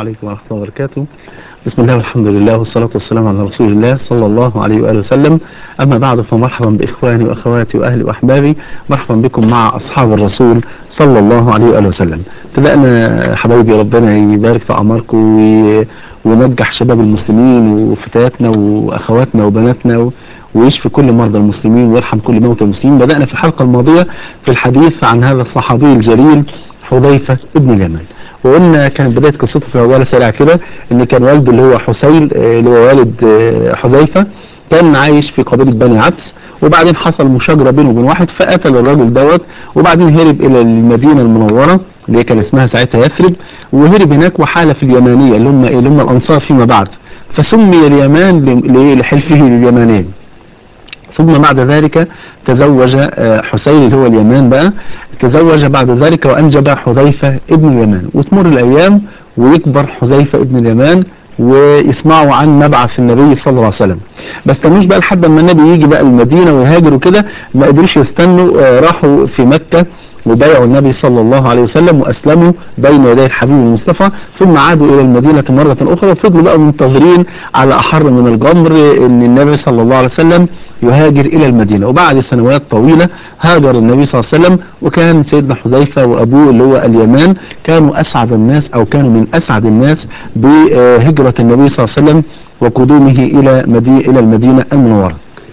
عليكم ورحمة الله وبركاته بسم الله والحمد لله والصلاة والسلام على رسول الله صلى الله عليه وآله وسلم أما بعد فمرحبا بإخواني وأخواتي وأهلي وأحبابي مرحبا بكم مع أصحاب الرسول صلى الله عليه وآله وسلم ابتدأنا حبايبي ربنا يبارك في أعماركم وي- وينجح شباب المسلمين وفتياتنا وأخواتنا وبناتنا و- ويشفي كل مرضى المسلمين ويرحم كل موتى المسلمين بدأنا في الحلقة الماضية في الحديث عن هذا الصحابي الجليل حذيفة ابن اليمان وقلنا كانت بداية قصته في عجالة سريعة كده ان كان والده اللي هو حسين آه، اللي هو والد آه، حذيفة كان عايش في قبيلة بني عبس وبعدين حصل مشاجرة بينه وبين واحد فقتل الراجل دوت وبعدين هرب الى المدينة المنورة اللي هي كان اسمها ساعتها يثرب وهرب هناك وحال في اليمانية اللي هم إيه؟ اللي هم الانصار فيما بعد فسمي اليمان ل- ل- لحلفه لليمانين ثم بعد ذلك تزوج آه، حسين اللي هو اليمان بقى تزوج بعد ذلك وأنجب حذيفة ابن اليمان وتمر الأيام ويكبر حذيفة ابن اليمان ويسمعوا عن مبعث النبي صلى الله عليه وسلم ما استنوش بقى لحد ما النبي يجي بقى المدينة ويهاجر وكده ما قدروش يستنوا آه، راحوا في مكة وبايعوا النبي صلى الله عليه وسلم وأسلموا بين يدي الحبيب المصطفى ثم عادوا إلى المدينة مرة أخرى وفضلوا بقى منتظرين على أحر من الجمر أن النبي صلى الله عليه وسلم يهاجر إلى المدينة وبعد سنوات طويلة هاجر النبي صلى الله عليه وسلم وكان سيدنا حذيفة وأبوه اللي هو اليمان كانوا أسعد الناس أو كانوا من أسعد الناس بهجرة النبي صلى الله عليه وسلم وقدومه إلى مدينة إلى المدينة المنورة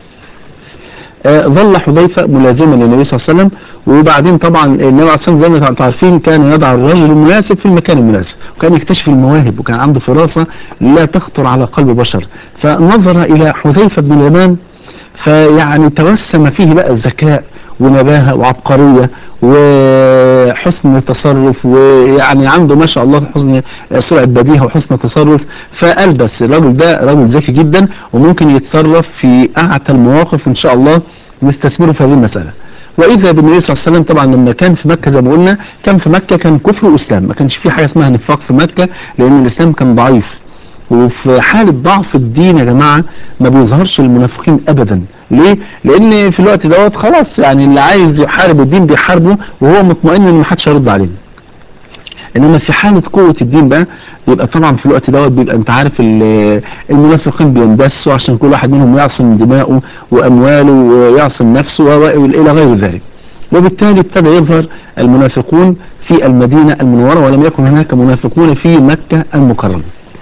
آه، ظل حذيفة ملازما للنبي صلى الله عليه وسلم وبعدين طبعا النبي عليه الصلاة والسلام زي ما انتم عارفين كان يضع الرجل المناسب في المكان المناسب وكان يكتشف المواهب وكان عنده فراسة لا تخطر على قلب بشر فنظر إلى حذيفة بن اليمان فيعني توسم فيه بقى الذكاء ونباهة وعبقرية وحسن تصرف ويعني عنده ما شاء الله حسن سرعة بديهة وحسن تصرف فقال بس الراجل ده راجل ذكي جدا وممكن يتصرف في أعتى المواقف إن شاء الله نستثمره في هذه المسألة وإذا بالنبي صلى الله عليه وسلم طبعا لما كان في مكة زي ما قلنا كان في مكة كان كفر وإسلام ما كانش في حاجة اسمها نفاق في مكة لأن الإسلام كان ضعيف وفي حالة ضعف الدين يا جماعة ما بيظهرش المنافقين ابدا ليه لان في الوقت دوت خلاص يعني اللي عايز يحارب الدين بيحاربه وهو مطمئن ان محدش هيرد عليه انما في حالة قوة الدين بقى يبقى طبعا في الوقت دوت بيبقى انت عارف ال- المنافقين بيندسوا عشان كل واحد منهم يعصم دماؤه وامواله ويعصم نفسه و- والى غير ذلك وبالتالي ابتدى يظهر المنافقون في المدينة المنورة ولم يكن هناك منافقون في مكة المكرمة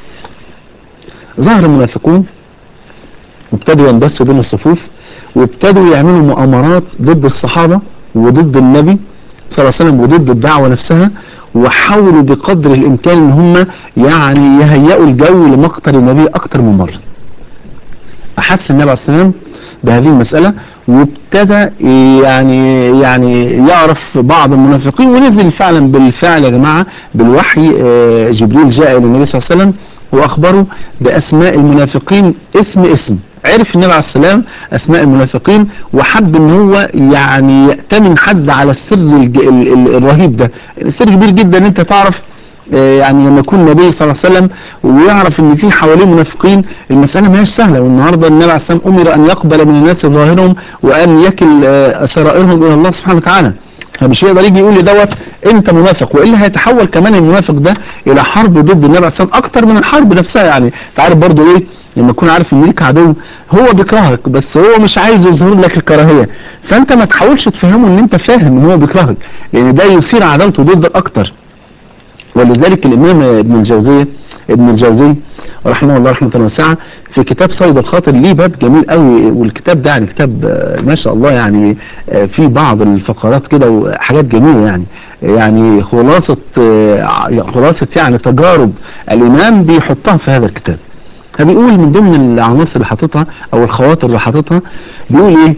ظهر المنافقون وابتدوا يندسوا بين الصفوف وابتدوا يعملوا مؤامرات ضد الصحابة وضد النبي صلى الله عليه وسلم وضد الدعوة نفسها وحاولوا بقدر الامكان ان هم يعني يهيئوا الجو لمقتل النبي اكتر من مرة احس النبي عليه الصلاة والسلام بهذه المسألة وابتدى يعني يعني يعرف بعض المنافقين ونزل فعلا بالفعل يا جماعة بالوحي آه، جبريل جاء الى النبي صلى الله عليه وسلم واخبره باسماء المنافقين اسم اسم عرف النبي عليه السلام اسماء المنافقين وحب ان هو يعني يأتمن حد على السر الج- ال- ال- الرهيب ده سر كبير جدا ان انت تعرف آه، يعني لما يكون النبي صلى الله عليه وسلم ويعرف ان في حواليه منافقين المسألة ما هيش سهلة والنهاردة النبي عليه السلام امر ان يقبل من الناس ظاهرهم وان يكل آه، سرائرهم الى الله سبحانه وتعالى فمش يقدر يجي يقول لي دوت انت منافق والا هيتحول كمان المنافق ده الى حرب ضد النبي عليه السلام اكتر من الحرب نفسها يعني انت عارف برضو ايه لما تكون عارف ان ليك عدو هو بيكرهك بس هو مش عايز يظهر لك الكراهيه فانت ما تحاولش تفهمه ان انت فاهم ان هو بيكرهك لان ده يثير عداوته ضدك اكتر ولذلك الامام ابن الجوزية ابن الجوزي رحمه الله رحمة واسعة في كتاب صيد الخاطر ليه باب جميل قوي والكتاب ده يعني كتاب آه، ما شاء الله يعني آه، فيه بعض الفقرات كده وحاجات جميلة يعني يعني خلاصة آه، خلاصة يعني تجارب الامام بيحطها في هذا الكتاب فبيقول من ضمن العناصر اللي حاططها او الخواطر اللي حاططها بيقول ايه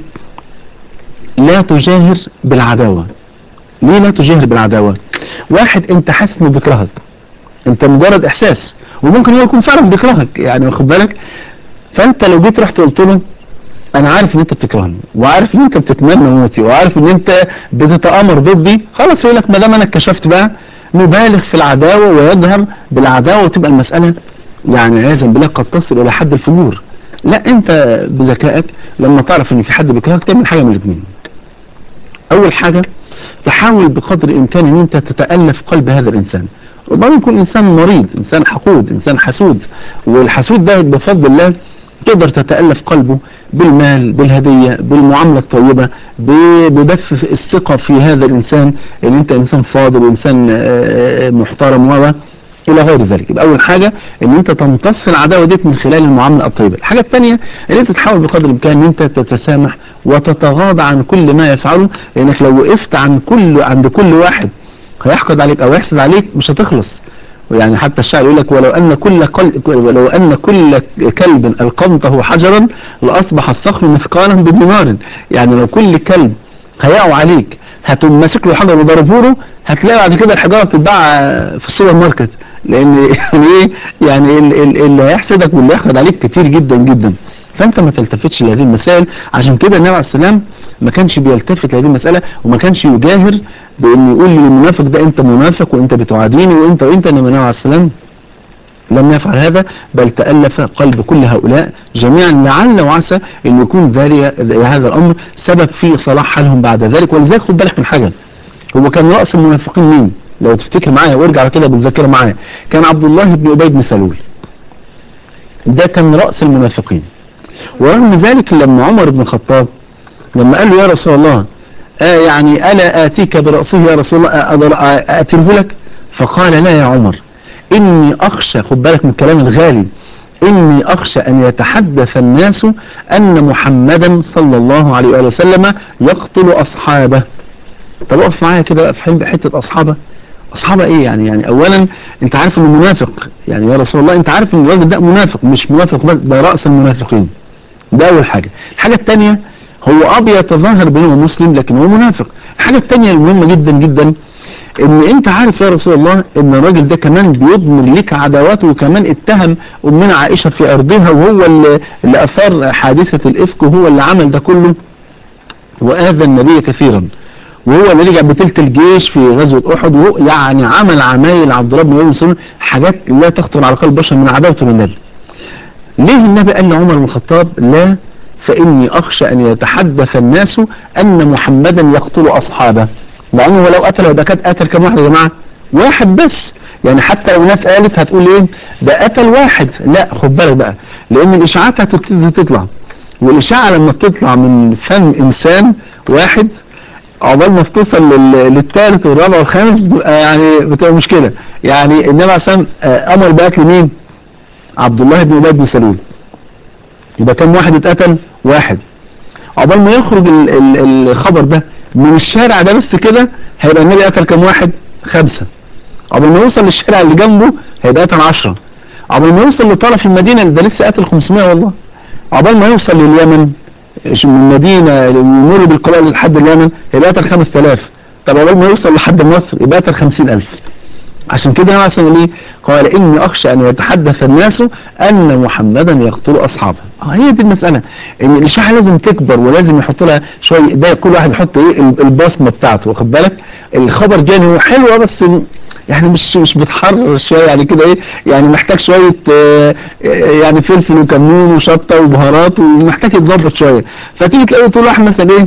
لا تجاهر بالعداوة ليه لا تجاهر بالعداوة واحد انت حاسس انه بيكرهك انت مجرد احساس وممكن هو يكون فعلا بيكرهك يعني واخد بالك فانت لو جيت رحت قلت له انا عارف ان انت بتكرهني وعارف ان انت بتتمنى موتي وعارف ان انت بتتآمر ضدي خلاص يقول لك ما دام انا اكتشفت بقى نبالغ في العداوة ويظهر بالعداوة وتبقى المسألة يعني عياذا بالله قد تصل الى حد الفجور لا انت بذكائك لما تعرف ان في حد بيكرهك تعمل حاجة من الاثنين اول حاجة تحاول بقدر الامكان ان انت تتألف قلب هذا الانسان ربما يكون انسان مريض انسان حقود انسان حسود والحسود ده بفضل الله تقدر تتألف قلبه بالمال بالهدية بالمعاملة الطيبة ب- ببث الثقة في هذا الإنسان ان انت انسان فاضل وانسان آه، محترم و الى غير ذلك يبقى اول حاجة ان انت تمتص العداوة ديت من خلال المعاملة الطيبة الحاجة الثانية ان انت تحاول بقدر الامكان ان انت تتسامح وتتغاضى عن كل ما يفعله لانك لو وقفت عن كل عند كل واحد هيحقد عليك او يحسد عليك مش هتخلص يعني حتى الشاعر يقول لك ولو ان كل قل... ولو ان كل كلب القمته حجرا لاصبح الصخر مثقالا بدينار يعني لو كل كلب هيقعوا عليك هتقوم ماسك له حجر وضربه له هتلاقي بعد كده الحجاره بتتباع في السوبر ماركت لان يعني ايه يعني ال- ال- اللي هيحسدك واللي يحقد عليك كتير جدا جدا فانت ما تلتفتش لهذه المسائل عشان كده النبي عليه السلام ما كانش بيلتفت لهذه المسألة وما كانش يجاهر بان يقول للمنافق ده انت منافق وانت بتعاديني وانت وانت انما النبي عليه السلام لم يفعل هذا بل تألف قلب كل هؤلاء جميعا لعل وعسى ان يكون ذلك هذا الامر سبب في صلاح حالهم بعد ذلك ولذلك خد بالك من حاجة هو كان رأس المنافقين مين لو تفتكر معايا وارجع كده بالذاكرة معايا كان عبد الله بن أبي بن سلول ده كان رأس المنافقين ورغم ذلك لما عمر بن الخطاب لما قال له يا رسول الله آه يعني ألا آتيك برأسه يا رسول الله أقدر أقتله لك فقال لا يا عمر إني أخشى خد بالك من الكلام الغالي إني أخشى أن يتحدث الناس أن محمدا صلى الله عليه وآله وسلم يقتل أصحابه طب اقف معايا كده بقى في حل- حتة أصحابه أصحابه إيه يعني يعني أولا أنت عارف إنه منافق يعني يا رسول الله أنت عارف إن الراجل ده منافق مش منافق بس ده رأس المنافقين ده أول حاجة الحاجة الثانية هو أب يتظاهر بأنه مسلم لكن هو منافق الحاجة الثانية المهمة جدا جدا ان انت عارف يا رسول الله ان الراجل ده كمان بيضمر لك عداواته وكمان اتهم امنا عائشة في ارضها وهو اللي, اللي اثار حادثة الافك وهو اللي عمل ده كله واذى النبي كثيرا وهو اللي رجع بتلت الجيش في غزوة احد وهو يعني عمل عمايل عبد الله بن ابي بن سلول حاجات لا تخطر على قلب بشر من عداوته للنبي ليه النبي قال لعمر بن الخطاب لا فإني أخشى أن يتحدث الناس أن محمدا يقتل أصحابه لأنه لو قتل يبقى كانت قتل كم واحد يا جماعة واحد بس يعني حتى لو ناس قالت هتقول ايه ده قتل واحد لا خد بالك بقى لأن الإشاعات هتبتدي تطلع والإشاعة لما بتطلع من فم إنسان واحد عقبال ما بتوصل لل- للثالث والرابع والخامس بتبقى يعني بتبقى مشكلة يعني النبي عليه الصلاة والسلام آه، أمر بقتل مين؟ عبد الله بن أبي بن سلول يبقى كم واحد اتقتل واحد عقبال ما يخرج ال- ال- الخبر ده من الشارع ده بس كده هيبقى النبي قتل كم واحد خمسة عقبال ما يوصل للشارع اللي جنبه هيبقى قتل عشرة عقبال ما يوصل لطرف المدينة ده لسه قتل 500 والله عقبال ما يوصل لليمن إيش من المدينة يمر بالقبائل لحد اليمن هيبقى قتل 5000 طب عقبال ما يوصل لحد مصر يبقى قتل 50000 عشان كده النبي عليه ليه قال إني أخشى أن يتحدث الناس أن محمدا يقتل أصحابه آه هي دي المسألة إن الإشاعة لازم تكبر ولازم يحط لها شوية ده كل واحد يحط إيه ال- البصمة بتاعته واخد بالك الخبر جاني هو حلوة بس يعني مش مش بتحرر شوية يعني كده إيه يعني محتاج شوية آه، آه، يعني فلفل وكمون وشطة وبهارات ومحتاج يتظبط شوية فتيجي تلاقي طول واحد مثلا إيه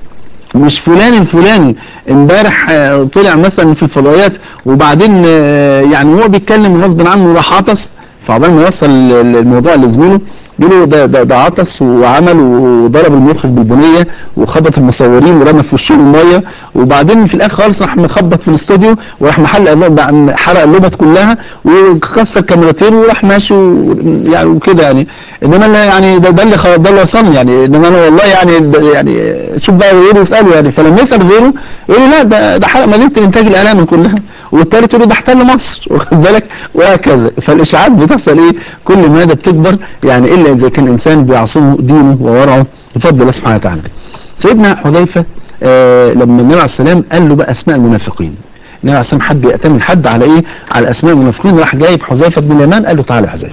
مش فلان الفلاني امبارح آه، طلع مثلا في الفضائيات وبعدين آه، يعني هو بيتكلم غصب عنه راح عطس فعقبال ما يوصل ال- الموضوع لزميله يقول له ده, ده, ده عطس وعمل وضرب المخرج بالبنيه وخبط المصورين ورمى في وشهم الميه وبعدين في الاخر خالص راح مخبط في الاستوديو وراح محل اللب- حرق اللبط كلها وكسر كاميرتين وراح ماشي و- يعني وكده يعني انما أنا يعني ده, ده اللي خ- ده اللي وصلني يعني انما انا والله يعني ده- يعني شوف بقى غيره يساله يعني فلما يسال غيره يقول له لا ده ده حرق مدينه الانتاج الاعلامي كلها والتالت يقول له ده احتل مصر واخد بالك وهكذا فالاشاعات بتحصل ايه كل ما ده بتكبر يعني الا اذا كان الانسان بيعصمه دينه وورعه بفضل الله سبحانه وتعالى سيدنا حذيفه آه لما النبي عليه السلام قال له بقى اسماء المنافقين النبي عليه السلام حد يأتمن حد على ايه على اسماء المنافقين راح جايب حذيفه بن اليمان قال له تعالى يا حذيفه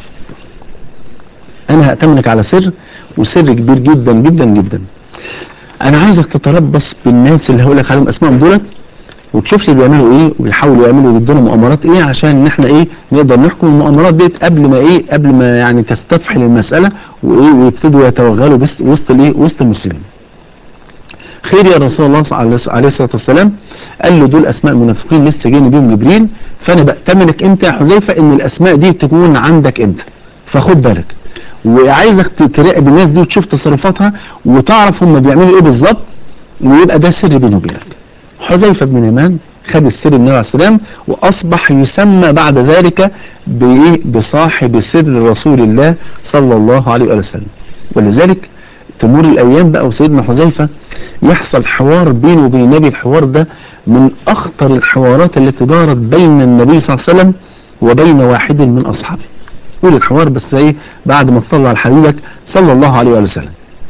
انا هأتمنك على سر وسر كبير جدا جدا جدا انا عايزك تتربص بالناس اللي هقول لك عليهم اسمائهم دولت وتشوف لي بيعملوا ايه ويحاولوا يعملوا ضدنا مؤامرات ايه عشان ان احنا ايه نقدر نحكم المؤامرات ديت قبل ما ايه قبل ما يعني تستفحل المسألة وايه ويبتدوا يتوغلوا بس وسط الايه وسط المسلمين خير يا رسول الله صلى الله عليه الصلاة والسلام قال له دول اسماء منافقين لسه جايين بيهم جبريل فانا بأتمنك انت يا حذيفة ان الاسماء دي تكون عندك انت فخد بالك وعايزك تراقب الناس دي وتشوف تصرفاتها وتعرف هم بيعملوا ايه بالظبط ويبقى ده سر بيني وبينك حذيفة بن يمان خد السر من النبي عليه السلام واصبح يسمى بعد ذلك بايه بصاحب سر رسول الله صلى الله عليه وآله وسلم ولذلك تمر الايام بقى وسيدنا حذيفة يحصل حوار بينه وبين النبي الحوار ده من اخطر الحوارات التي دارت بين النبي صلى الله عليه وسلم وبين واحد من اصحابه قول الحوار بس ايه بعد ما تصلى على حبيبك صلى الله عليه وآله وسلم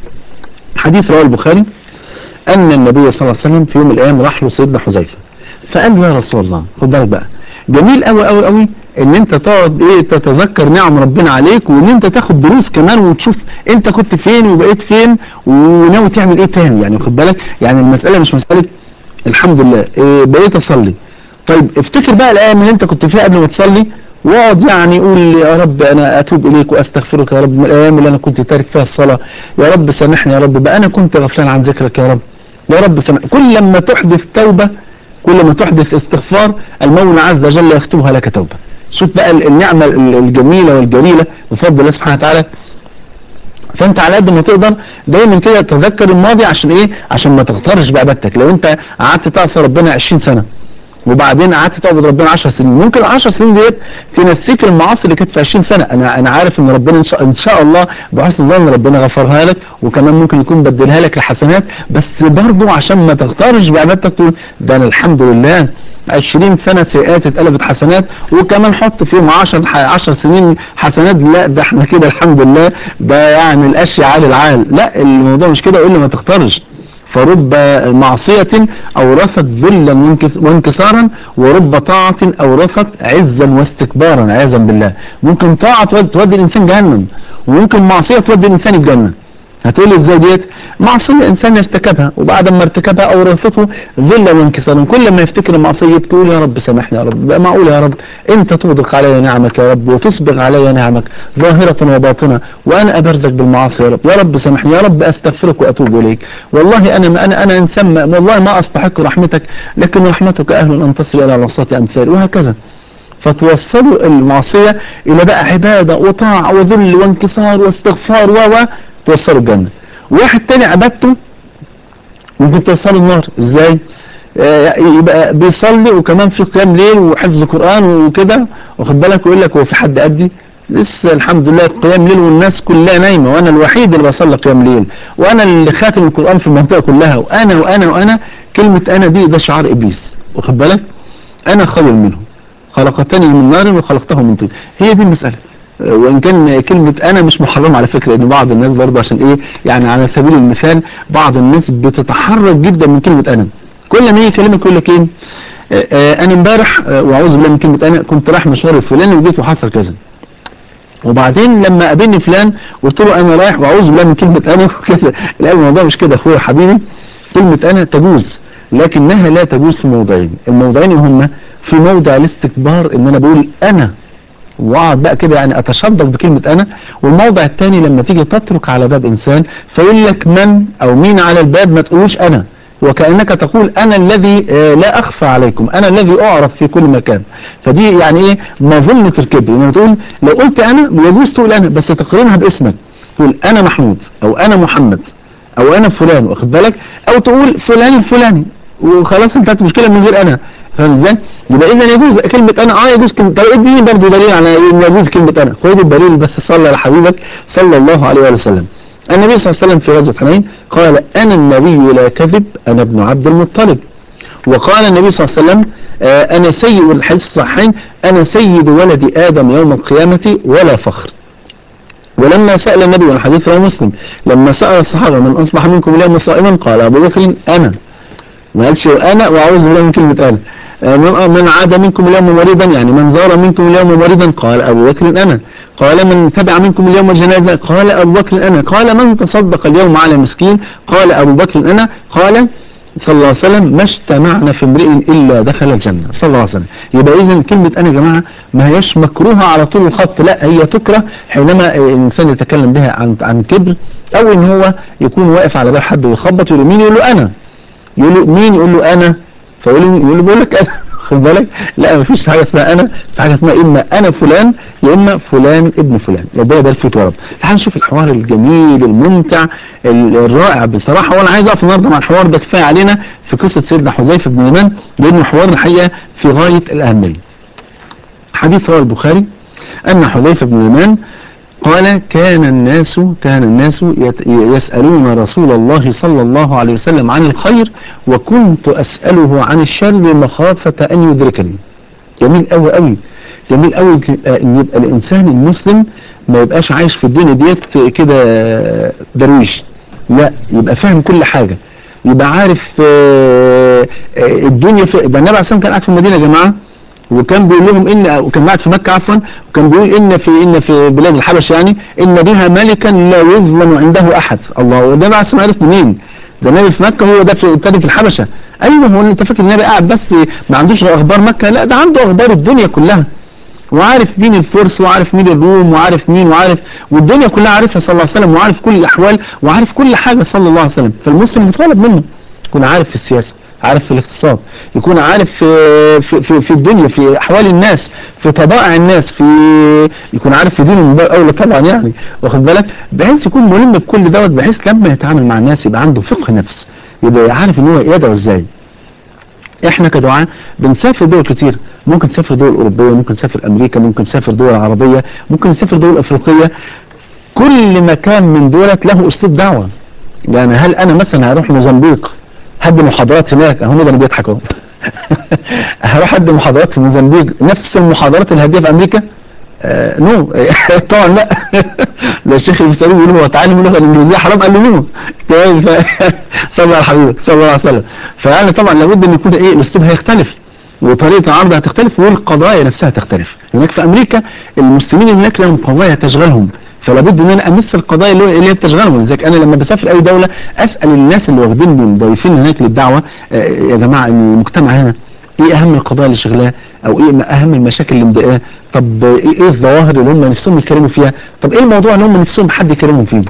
حديث رواه البخاري ان النبي صلى الله عليه وسلم في يوم من الايام راح له سيدنا حذيفه فقال له يا رسول الله خد بالك بقى جميل قوي قوي قوي ان انت تقعد ايه تتذكر نعم ربنا عليك وان انت تاخد دروس كمان وتشوف انت كنت فين وبقيت فين وناوي تعمل ايه تاني يعني خد بالك يعني المسألة مش مسألة الحمد لله إيه بقيت اصلي طيب افتكر بقى الايام اللي انت كنت فيها قبل ما تصلي واقعد يعني قول يا رب انا اتوب اليك واستغفرك يا رب من الايام اللي انا كنت تارك فيها الصلاة يا رب سامحني يا رب بقى انا كنت غفلان عن ذكرك يا رب يا رب سامحني كل لما تحدث توبة كل ما تحدث استغفار المولى عز وجل يكتبها لك توبة شوف بقى النعمة الجميلة والجليلة بفضل الله سبحانه وتعالى فانت على قد ما تقدر دايما كده تذكر الماضي عشان ايه عشان ما تغترش بعبادتك لو انت قعدت تعصي ربنا 20 سنة وبعدين قعدت تعبد ربنا 10 سنين ممكن ال 10 سنين ديت تنسيك المعاصي اللي كانت في 20 سنه انا انا عارف ان ربنا ان شاء, إن شاء الله بحسن ظن ربنا غفرها لك وكمان ممكن يكون بدلها لك لحسنات بس برضه عشان ما تغترش بعبادتك تقول ده انا الحمد لله 20 سنه سيئات اتقلبت حسنات وكمان حط فيهم 10 10 سنين حسنات لا ده احنا كده الحمد لله ده يعني الاشياء عال العال لا الموضوع مش كده قول ما تختارش فرب معصية أورثت ذلا وانكسارا ورب طاعة أورثت عزا واستكبارا عياذا بالله ممكن طاعة تودي الإنسان جهنم وممكن معصية تودي الإنسان الجنة هتقول لي ازاي ديت معصية انسان ارتكبها وبعد ما ارتكبها اورثته ذلا وانكسارا كل ما يفتكر المعصية تقول يا رب سامحني يا رب بقى معقول يا رب انت تغدق علي نعمك يا رب وتسبغ علي نعمك ظاهرة وباطنة وانا ابرزك بالمعاصي يا رب يا رب سامحني يا رب استغفرك واتوب اليك والله انا ما انا انا انسان والله ما استحق رحمتك لكن رحمتك اهل ان تصل الى الوسط امثال وهكذا فتوصلوا المعصية الى بقى عبادة وطاعة وذل وانكسار واستغفار و توصلوا الجنة واحد تاني عبادته ممكن توصله النار ازاي آه يبقى بيصلي وكمان في قيام ليل وحفظ قرآن وكده واخد بالك ويقول لك هو في حد قدي لسه الحمد لله قيام ليل والناس كلها نايمة وانا الوحيد اللي بصلي قيام ليل وانا اللي خاتم القرآن في المنطقة كلها وانا وانا وانا كلمة انا دي ده شعار ابليس واخد بالك انا خير منه خلقتني من نار وخلقته من طين هي دي المسألة وان كان كلمة انا مش محرم على فكرة ان بعض الناس برضه عشان ايه يعني على سبيل المثال بعض الناس بتتحرك جدا من كلمة انا كل ما يجي يكلمك يقول لك ايه انا امبارح واعوذ بالله من كلمة انا كنت رايح مشوار الفلاني وجيت وحصل كذا وبعدين لما قابلني فلان قلت له انا رايح واعوذ بالله من كلمة انا وكذا لا الموضوع مش كده اخويا حبيبي كلمة انا تجوز لكنها لا تجوز في موضعين الموضعين هما في موضع الاستكبار ان انا بقول انا واقعد بقى كده يعني اتشدق بكلمة انا والموضع الثاني لما تيجي تترك على باب انسان فيقول لك من او مين على الباب ما تقولوش انا وكأنك تقول انا الذي آه لا اخفى عليكم انا الذي اعرف في كل مكان فدي يعني ايه مظلة الكبر لما تقول لو قلت انا يجوز تقول انا بس تقرنها باسمك تقول انا محمود او انا محمد او انا فلان واخد بالك او تقول فلان الفلاني وخلاص انتهت المشكله من غير انا فاهم ازاي يبقى اذا يجوز كلمه انا اه يجوز كلمه طب اديني برضه دليل على ان يجوز كلمه انا خد الدليل بس صلى على حبيبك صلى الله عليه وسلم النبي صلى الله عليه وسلم في غزوه حنين قال انا النبي لا كذب انا ابن عبد المطلب وقال النبي صلى الله عليه وسلم آه انا سيد الحديث الصحيحين انا سيد ولد ادم يوم القيامه ولا فخر ولما سأل النبي والحديث رواه مسلم لما سأل الصحابة من أصبح منكم اليوم صائما قال أبو بكر أنا ما قالش أنا وأعوذ بالله من كلمة أنا من عاد منكم اليوم مريضا يعني من زار منكم اليوم مريضا قال أبو بكر أنا قال من تبع منكم اليوم جنازة قال أبو بكر أنا قال من تصدق اليوم على مسكين قال أبو بكر أنا قال صلى الله عليه وسلم ما اجتمعنا في امرئ إلا دخل الجنة صلى الله عليه وسلم يبقى إذن كلمة أنا يا جماعة ما هيش مكروهة على طول الخط لا هي تكره حينما الإنسان يتكلم بها عن عن كبر أو إن هو يكون واقف على باب حد ويخبط يقول مين يقول له أنا يقول له مين يقول له انا فيقول له يقول له بقول لك انا خد بالك لا مفيش حاجه اسمها انا في حاجه اسمها اما انا فلان يا اما فلان ابن فلان ربنا يبارك فيك يا رب تعال نشوف الحوار الجميل الممتع ال- الرائع بصراحه وانا عايز اقف النهارده مع الحوار ده كفايه علينا في قصه سيدنا حذيفه بن اليمان لانه حوار الحقيقه في غايه الاهميه حديث رواه البخاري أن حذيفة بن اليمان قال كان الناس كان الناس يت- يسألون رسول الله صلى الله عليه وسلم عن الخير وكنت أسأله عن الشر مخافة أن يدركني جميل قوي قوي جميل قوي ان يبقى الانسان المسلم ما يبقاش عايش في الدنيا ديت كده درويش لا يبقى فاهم كل حاجة يبقى عارف آه، آه، الدنيا في ده النبي عليه الصلاه والسلام كان قاعد في المدينه يا جماعه وكان بيقول لهم ان وكان قاعد في مكه عفوا وكان بيقول ان في ان في بلاد الحبش يعني ان بها ملكا لا يظلم عنده احد الله وده بقى اسمه عرف منين ده النبي في مكه هو ده في التاني في الحبشه ايوه هو انت فاكر النبي قاعد بس ما عندوش غير اخبار مكه لا ده عنده اخبار الدنيا كلها وعارف مين الفرس وعارف مين الروم وعارف مين وعارف والدنيا كلها عارفها صلى الله عليه وسلم وعارف كل الاحوال وعارف كل حاجه صلى الله عليه وسلم فالمسلم مطالب منه يكون عارف في السياسه عارف في الاقتصاد يكون عارف في في في, في الدنيا في احوال الناس في طبائع الناس في يكون عارف في دينه من باب اولى طبعا يعني واخد بالك بحيث يكون ملم بكل دوت بحيث لما يتعامل مع الناس يبقى عنده فقه نفس يبقى عارف ان هو يدعو ازاي احنا كدعاء بنسافر دول كتير ممكن تسافر دول اوروبيه ممكن تسافر امريكا ممكن تسافر دول عربيه ممكن تسافر دول افريقيه كل مكان من دولت له اسلوب دعوه يعني هل انا مثلا هروح موزمبيق هدي محاضرات هناك اهو ده انا بيضحك اهو هروح ادي محاضرات في موزمبيق نفس المحاضرات اللي هديها في امريكا آه نو طبعا لا ده الشيخ اللي بيسالوه بيقول له هو تعلم اللغه الانجليزيه حرام قال له نو تمام ف- صلى على حبيبك صلى الله عليه وسلم فيعني طبعا لابد ان يكون ايه الاسلوب هيختلف وطريقه العرض هتختلف والقضايا نفسها هتختلف هناك في امريكا المسلمين هناك لهم قضايا تشغلهم فلابد ان انا امس القضايا اللي هو- اللي هي بتشغلهم لذلك انا لما بسافر اي دوله اسال الناس اللي واخدين ضايفين هناك للدعوه آه، يا جماعه المجتمع هنا ايه اهم القضايا اللي شغلاه او ايه اهم المشاكل اللي مضايقاه طب ايه ايه الظواهر اللي هم نفسهم يتكلموا فيها طب ايه الموضوع اللي هم نفسهم حد يكلمهم فيه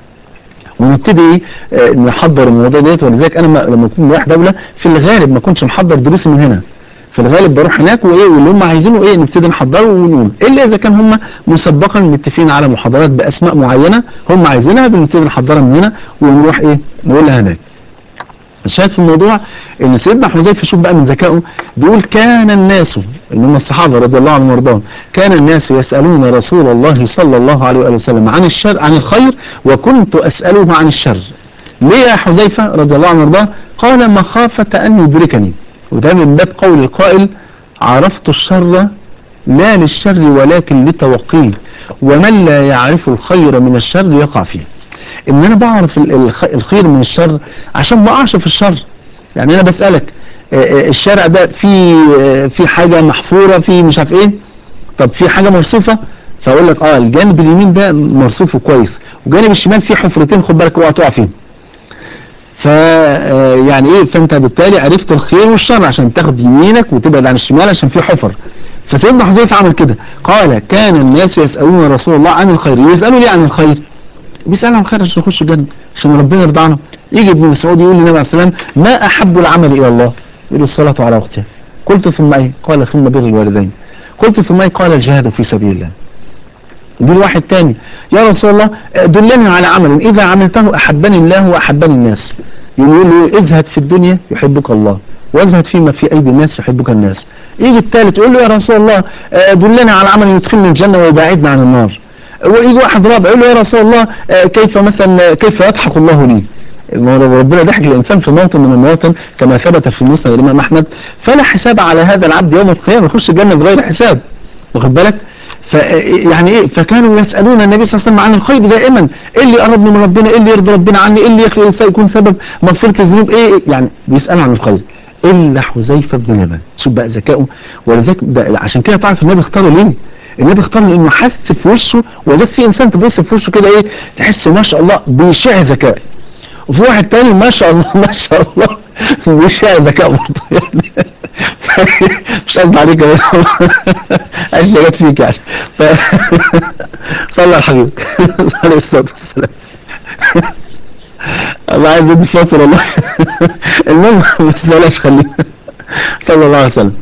ونبتدي ايه آه، نحضر الموضوع ديت ولذلك انا ما- لما اكون رايح دوله في الغالب ما كنتش محضر دروسي من هنا في الغالب بروح هناك وايه واللي هم عايزينه ايه نبتدي نحضره ونقول الا اذا كان هم مسبقا متفقين على محاضرات باسماء معينه هم عايزينها بنبتدي نحضرها من هنا ونروح ايه نقولها هناك الشاهد في الموضوع ان سيدنا حذيفه شوف بقى من ذكائه بيقول كان الناس اللي هم الصحابه رضي الله عنهم وارضاهم كان الناس يسالون رسول الله صلى الله عليه وآله وسلم عن الشر عن الخير وكنت اساله عن الشر ليه يا حذيفه رضي الله عنه وارضاه قال مخافه ان يدركني وده من باب قول القائل عرفت الشر لا للشر ولكن لتوقيه ومن لا يعرف الخير من الشر يقع فيه ان انا بعرف ال- الخ- الخير من الشر عشان ما اقعش في الشر يعني انا بسألك آه، آه، الشارع ده في آه، في حاجة محفورة في مش عارف ايه طب في حاجة مرصوفة فاقول لك اه الجانب اليمين ده مرصوف وكويس وجانب الشمال فيه حفرتين خد بالك اوعى تقع فيهم ف آه، يعني ايه فانت بالتالي عرفت الخير والشر عشان تاخد يمينك وتبعد عن الشمال عشان في حفر فسيدنا حذيفه عمل كده قال كان الناس يسالون رسول الله عن الخير يسالوا ليه عن الخير بيسأل عن خير عشان يخش الجنة عشان ربنا يرضى عنه يجي ابن مسعود يقول للنبي عليه السلام ما أحب العمل إلى الله يقول له الصلاة على وقتها قلت ثم أي قال ثم بر الوالدين قلت ثم أي قال الجهاد في سبيل الله يقول واحد تاني يا رسول الله دلني على عمل إذا عملته أحبني الله وأحبني الناس يقول له ازهد في الدنيا يحبك الله وازهد فيما في أيدي الناس يحبك الناس يجي الثالث يقول له يا رسول الله آه، دلني على عمل يدخلني الجنة ويبعدني عن النار ويجي واحد رابع يقول له يا رسول الله آه، كيف مثلا كيف يضحك الله لي ما هو ربنا ضحك الانسان في موطن من المواطن كما ثبت في المسند الامام احمد فلا حساب على هذا العبد يوم القيامه يخش الجنه بغير حساب واخد بالك ف يعني ايه فكانوا يسالون النبي صلى الله عليه وسلم عن الخير دائما ايه اللي يقربني من ربنا ايه اللي يرضي ربنا عني ايه اللي يخلق يكون سبب مغفره الذنوب ايه إيه؟ يعني بيسالوا عن الخير الا حذيفه بن اليمان شوف بقى ذكائه ولذلك ده عشان كده تعرف النبي اختاره ليه النبي اختار لانه حس في وشه ولذلك في انسان تبص في وشه كده ايه تحس ما شاء الله بيشع ذكاء وفي واحد تاني ما شاء الله ما شاء الله بيشع ذكاء برضه يعني مش قصدي عليك يا عايش جت فيك يعني ف... صلى على حبيبك عليه الصلاه والسلام الله عايز يدي فاصل والله المهم بس بلاش خلينا صلى الله عليه وسلم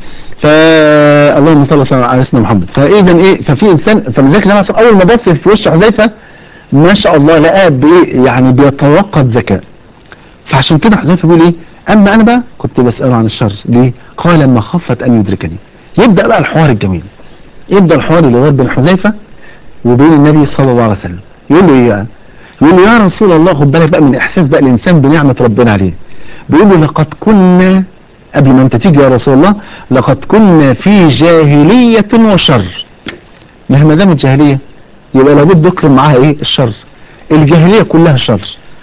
فاللهم صل وسلم على سيدنا محمد فاذا ايه ففي انسان فلذلك النبي صلى اول ما بص في وش حذيفه ما شاء الله لقاه بايه يعني بيتوقد ذكاء فعشان كده حذيفه بيقول ايه اما انا بقى كنت بساله عن الشر ليه قال لما خفت ان يدركني يبدا بقى الحوار الجميل يبدا الحوار اللي هو بين حذيفه وبين النبي صلى الله عليه وسلم يقول له ايه بقى؟ يقول له يا رسول الله خد بالك بقى من احساس بقى الانسان بنعمه ربنا عليه بيقول له لقد كنا قبل ما انت تيجي يا رسول الله لقد كنا في جاهلية وشر مهما دامت جاهلية يبقى لابد يكرم معاها ايه الشر الجاهلية كلها شر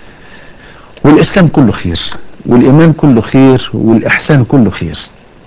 والاسلام كله خير والايمان كله خير والاحسان كله خير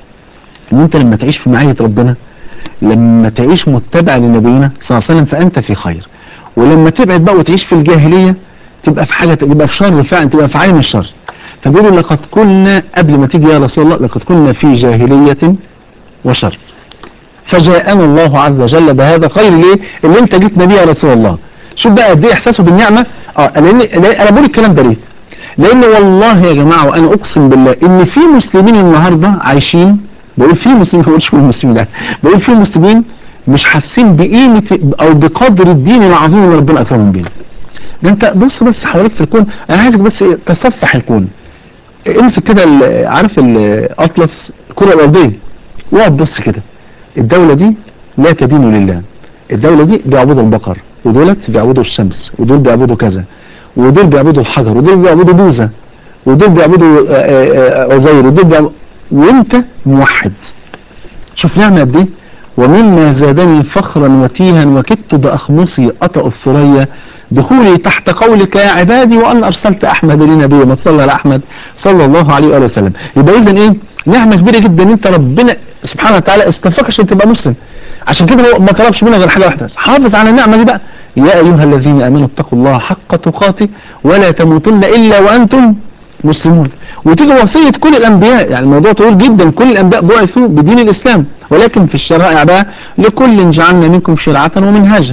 ان انت لما تعيش في معية ربنا لما تعيش متبع لنبينا صلى الله عليه وسلم فانت في خير ولما تبعد بقى وتعيش في الجاهلية تبقى في حاجة تبقى في شر فعلا تبقى في عين الشر فبيقولوا لقد كنا قبل ما تيجي يا رسول الله لقد كنا في جاهلية وشر فجاءنا الله عز وجل بهذا الخير ليه اللي انت جيت بيه يا رسول الله شوف بقى قد ايه احساسه بالنعمه اه لان لأن- انا بقول الكلام ده ليه لان والله يا جماعه وانا اقسم بالله ان في مسلمين النهارده عايشين بقول في مسلمين ما بقولش كل المسلمين لا بقول في مسلمين مش حاسين بقيمه او بقدر الدين العظيم اللي ربنا اكرمهم بيه ده انت بص بس حواليك في الكون انا عايزك بس ايه، تصفح الكون امسك كده ال- عارف الاطلس الكره الارضيه واقعد بص كده الدوله دي لا تدين لله الدوله دي بيعبدوا البقر ودولت بيعبدوا الشمس ودول بيعبدوا كذا ودول بيعبدوا الحجر ودول بيعبدوا بوذا ودول بيعبدوا آه، آه، آه، عزير ودول بيعبدوا وانت موحد شوف نعمة قد ايه ومما زادني فخرا وتيها وكدت بأخمصي أطأ الثريا دخولي تحت قولك يا عبادي وأن أرسلت أحمد لنبي ما تصلى على أحمد صلى الله عليه وآله وسلم يبقى إذا إيه نعمة كبيرة جدا إن أنت ربنا سبحانه وتعالى اصطفاك عشان تبقى مسلم عشان كده هو ما طلبش منك غير حاجة واحدة بس. حافظ على النعمة دي بقى يا أيها الذين آمنوا اتقوا الله حق تقاته ولا تموتن إلا وأنتم مسلمون وتيجي وصية كل الأنبياء يعني الموضوع طويل جدا كل الأنبياء بعثوا بدين الإسلام ولكن في الشرائع بقى لكل جعلنا منكم شرعة ومنهاجا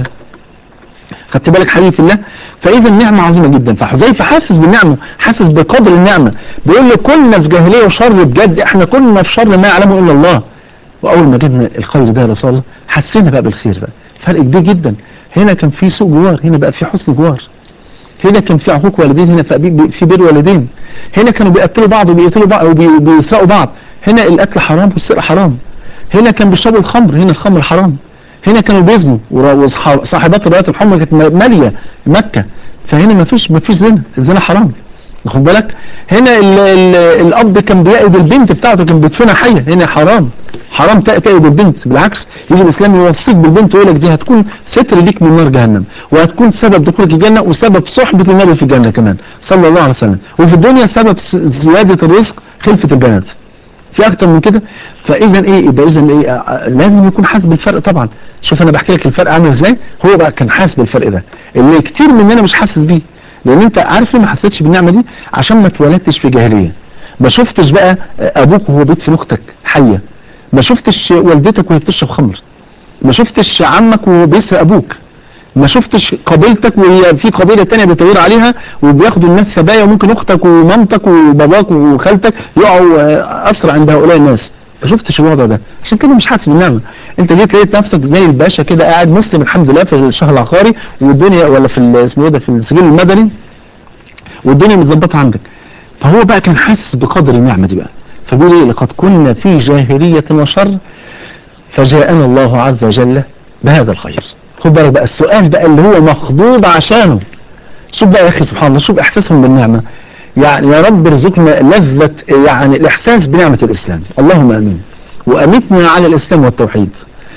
خدت بالك حبيبي في الله فإذا النعمة عظيمة جدا فحذيفة حاسس بالنعمة حاسس بقدر النعمة بيقول له كنا في جاهلية وشر بجد احنا كنا في شر ما يعلمه إلا الله وأول ما جبنا الخير ده يا رسول الله حسينا بقى بالخير ده فرق كبير جدا هنا كان في سوء جوار هنا بقى في حسن جوار هنا كان في عقوق والدين هنا في بي- في بر والدين هنا كانوا بيقتلوا بعض وبيقتلوا بعض وبيسرقوا بعض هنا القتل حرام والسرقه حرام هنا كان بيشربوا الخمر هنا الخمر حرام هنا كانوا بيزنوا ورا- وصحا- صاحبات الرايات الحمر كانت م- ماليه مكه فهنا ما فيش ما فيش زنا الزنا حرام واخد بالك هنا ال ال الاب كان بيأيد البنت بتاعته كان بيدفنها حيه هنا حرام حرام تأ- تأيد البنت بالعكس يجي الاسلام يوصيك بالبنت ويقول لك دي هتكون ستر ليك من نار جهنم وهتكون سبب دخولك الجنه وسبب صحبه النبي في الجنه كمان صلى الله عليه وسلم وفي الدنيا سبب س- زياده الرزق خلفه البنات في اكتر من كده فاذا ايه يبقى اذا ايه آه، لازم يكون حاسس بالفرق طبعا شوف انا بحكي لك الفرق عامل ازاي هو بقى كان حاسس بالفرق ده اللي كتير مننا مش حاسس بيه لان انت عارف ليه ما حسيتش بالنعمه دي عشان ما اتولدتش في جاهليه ما شفتش بقى آه، ابوك وهو بيدفن اختك حيه ما شفتش والدتك وهي بتشرب خمر ما شفتش عمك وهو بيسرق ابوك ما شفتش قبيلتك وهي في قبيله تانية بيطير عليها وبياخدوا الناس سبايا وممكن اختك ومامتك وباباك وخالتك يقعوا آه، اسرى عند هؤلاء الناس ما شفتش الوضع ده عشان كده مش حاسس بالنعمه انت جيت لقيت نفسك زي الباشا كده قاعد مسلم الحمد لله في الشهر العقاري والدنيا ولا في ال- اسمه ايه ده في السجل المدني والدنيا متظبطه عندك فهو بقى كان حاسس بقدر النعمه دي بقى فبيقول ايه لقد كنا في جاهليه وشر فجاءنا الله عز وجل بهذا الخير خد بالك بقى السؤال بقى اللي هو مخضوض عشانه شوف بقى يا اخي سبحان الله شوف احساسهم بالنعمه يعني يا رب ارزقنا لذة يعني الاحساس بنعمة الاسلام اللهم امين وامتنا على الاسلام والتوحيد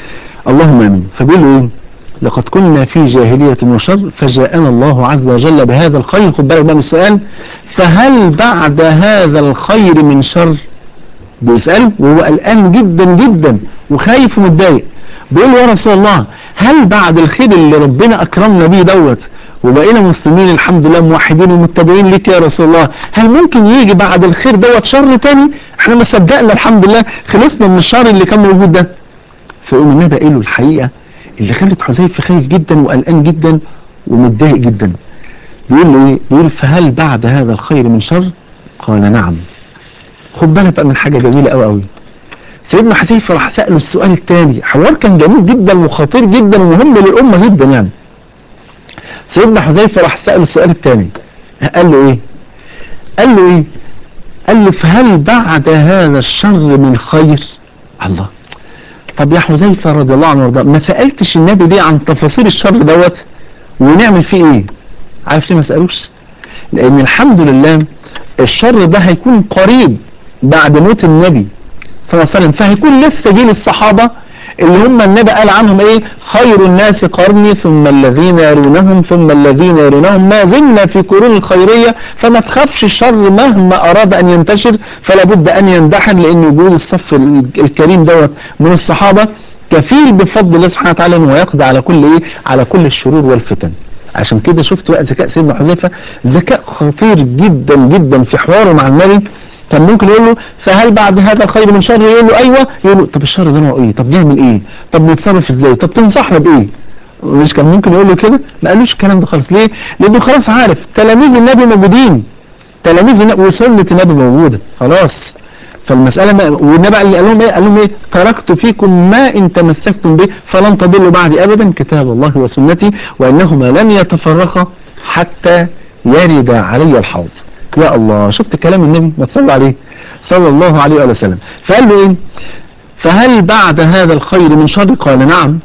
اللهم امين فبيقول له ايه لقد كنا في جاهلية وشر فجاءنا الله عز وجل بهذا الخير خد بالك بقى من السؤال فهل بعد هذا الخير من شر بيسأله وهو قلقان جدا جدا وخايف ومتضايق بيقول له يا رسول الله هل بعد الخير اللي ربنا اكرمنا بيه دوت وبقينا مسلمين الحمد لله موحدين ومتبعين ليك يا رسول الله هل ممكن يجي بعد الخير دوت شر تاني احنا ما صدقنا الحمد لله خلصنا من الشر اللي كان موجود ده فيقوم النبي قايل له الحقيقه اللي خلت حذيفه خايف جدا وقلقان جدا ومتضايق جدا بيقول له ايه بيقول فهل بعد هذا الخير من شر قال نعم خد بالك بقى من حاجة جميلة قوي قوي سيدنا حذيفة راح سأله السؤال الثاني حوار كان جميل جدا وخطير جدا ومهم للأمة جدا يعني سيدنا حذيفة راح سأله السؤال الثاني قال له ايه قال له ايه قال له فهل بعد هذا الشر من خير الله طب يا حذيفة رضي الله عنه وارضاه ما سألتش النبي دي عن تفاصيل الشر دوت ونعمل فيه ايه عارف ليه ما سألوش لان الحمد لله الشر ده هيكون قريب بعد موت النبي صلى الله عليه وسلم فهيكون لسه جيل الصحابة اللي هم النبي قال عنهم ايه خير الناس قرني ثم الذين يرونهم ثم الذين يرونهم ما زلنا في قرون الخيرية فما تخافش الشر مهما اراد ان ينتشر فلا بد ان يندحن لان وجود الصف الكريم دوت من الصحابة كفيل بفضل الله سبحانه وتعالى انه يقضي على كل ايه على كل الشرور والفتن عشان كده شفت بقى ذكاء سيدنا حذيفه ذكاء خطير جدا جدا في حواره مع النبي كان ممكن يقول له فهل بعد هذا الخير من شر يقول له ايوه يقول له طب الشر ده نوعه ايه طب نعمل ايه طب نتصرف ازاي طب تنصحنا بايه مش كان ممكن يقول له كده ما قالوش الكلام ده خالص ليه لانه خلاص عارف تلاميذ النبي موجودين تلاميذ النبي وسنه النبي موجوده خلاص فالمسألة ما والنبي قال لهم ايه قال لهم ايه تركت فيكم ما ان تمسكتم به فلن تضلوا بعدي ابدا كتاب الله وسنتي وانهما لن يتفرقا حتى يرد علي الحوض يا الله شفت كلام النبي ما تصلى عليه صلى الله عليه وآله وسلم فقال له ايه فهل بعد هذا الخير من شر قال نعم